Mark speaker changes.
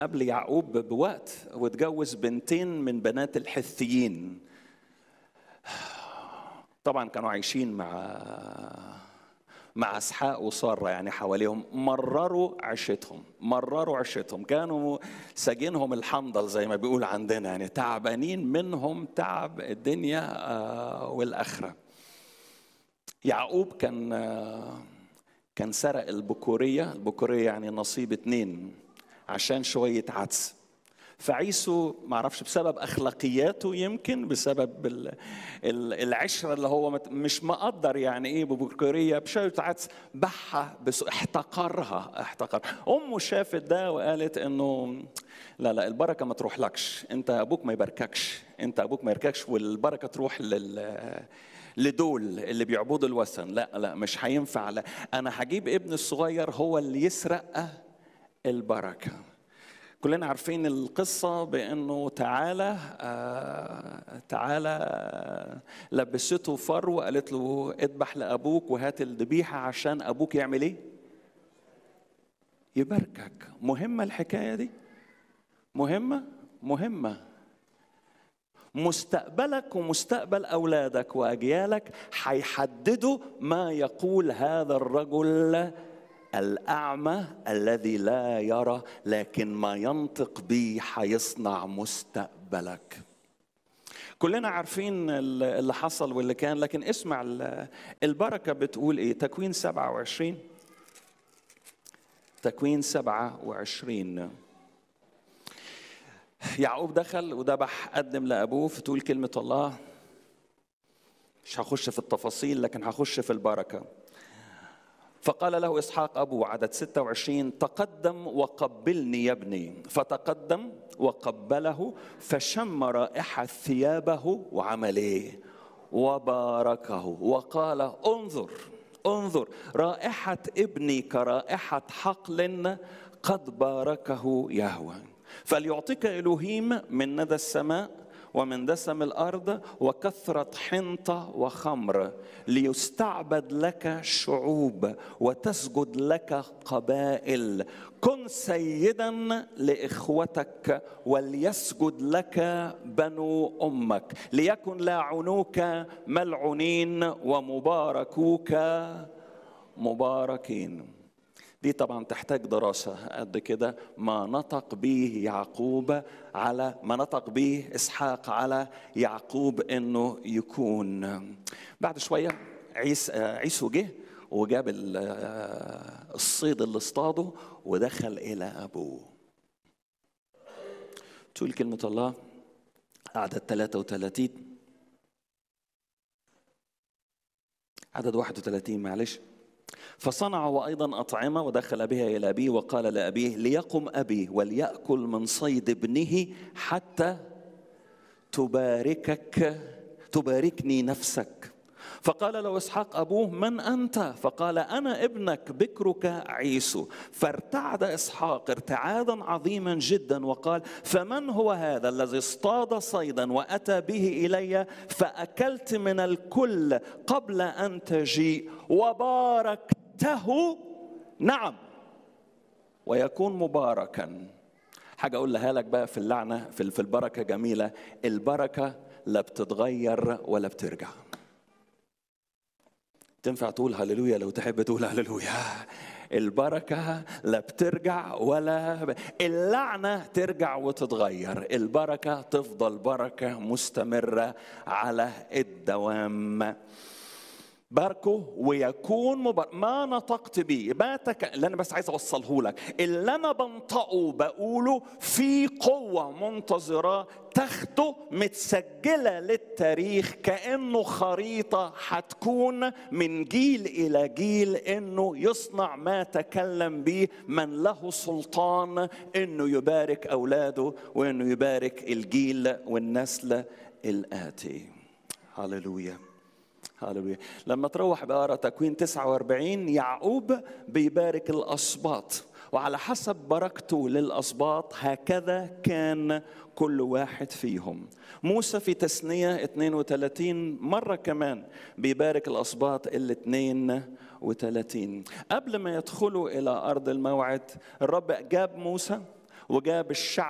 Speaker 1: قبل يعقوب بوقت واتجوز بنتين من بنات الحثيين طبعا كانوا عايشين مع مع اسحاق وساره يعني حواليهم مرروا عشتهم مرروا عشتهم كانوا ساجينهم الحنظل زي ما بيقول عندنا يعني تعبانين منهم تعب الدنيا والاخره يعقوب كان كان سرق البكوريه البكوريه يعني نصيب اتنين عشان شويه عدس فعيسو ما اعرفش بسبب اخلاقياته يمكن بسبب العشره اللي هو مش مقدر يعني ايه ببكوريه بشويه عدس بحها بس احتقرها احتقر امه شافت ده وقالت انه لا لا البركه ما تروحلكش انت ابوك ما يبارككش انت ابوك ما يبارككش والبركه تروح لل لدول اللي بيعبدوا الوثن لا لا مش هينفع لا انا هجيب ابن الصغير هو اللي يسرق البركه كلنا عارفين القصة بأنه تعالى آه تعالى آه لبسته فر وقالت له اذبح لأبوك وهات الذبيحة عشان أبوك يعمل إيه؟ يباركك مهمة الحكاية دي مهمة مهمة مستقبلك ومستقبل أولادك وأجيالك هيحددوا ما يقول هذا الرجل الأعمى الذي لا يرى لكن ما ينطق به حيصنع مستقبلك كلنا عارفين اللي حصل واللي كان لكن اسمع البركة بتقول ايه تكوين 27 تكوين 27 يعقوب دخل وذبح قدم لأبوه فتقول كلمة الله مش هخش في التفاصيل لكن هخش في البركه فقال له اسحاق ابوه عدد 26 تقدم وقبلني يا ابني فتقدم وقبله فشم رائحه ثيابه وعمل ايه؟ وباركه وقال انظر انظر رائحه ابني كرائحه حقل قد باركه يهوه فليعطيك الوهيم من ندى السماء ومن دسم الارض وكثره حنطه وخمر ليستعبد لك شعوب وتسجد لك قبائل كن سيدا لاخوتك وليسجد لك بنو امك ليكن لاعنوك ملعونين ومباركوك مباركين دي طبعا تحتاج دراسة قد كده ما نطق به يعقوب على ما نطق به إسحاق على يعقوب إنه يكون بعد شوية عيس عيسو جه وجاب الصيد اللي اصطاده ودخل إلى أبوه تقول كلمة الله عدد 33 عدد 31 معلش فصنع وايضا اطعمه ودخل بها الى ابيه وقال لابيه ليقم ابي ولياكل من صيد ابنه حتى تباركك تباركني نفسك فقال له اسحاق ابوه من انت فقال انا ابنك بكرك عيسو فارتعد اسحاق ارتعادا عظيما جدا وقال فمن هو هذا الذي اصطاد صيدا واتى به الي فاكلت من الكل قبل ان تجيء وباركته نعم ويكون مباركا حاجه اقولها لك بقى في اللعنه في البركه جميله البركه لا بتتغير ولا بترجع تنفع تقول هللويا لو تحب تقول هللويا البركة لا بترجع ولا اللعنة ترجع وتتغير البركة تفضل بركة مستمرة على الدوام باركه ويكون مبارك ما نطقت بيه ما تك... اللي انا بس عايز اوصله لك اللي انا بنطقه بقوله في قوه منتظره تاخده متسجله للتاريخ كانه خريطه هتكون من جيل الى جيل انه يصنع ما تكلم به من له سلطان انه يبارك اولاده وانه يبارك الجيل والنسل الاتي هللويا هللويا لما تروح بقرا تكوين 49 يعقوب بيبارك الاسباط وعلى حسب بركته للاسباط هكذا كان كل واحد فيهم موسى في تثنيه 32 مره كمان بيبارك الاسباط ال 32 قبل ما يدخلوا الى ارض الموعد الرب جاب موسى وجاب الشعب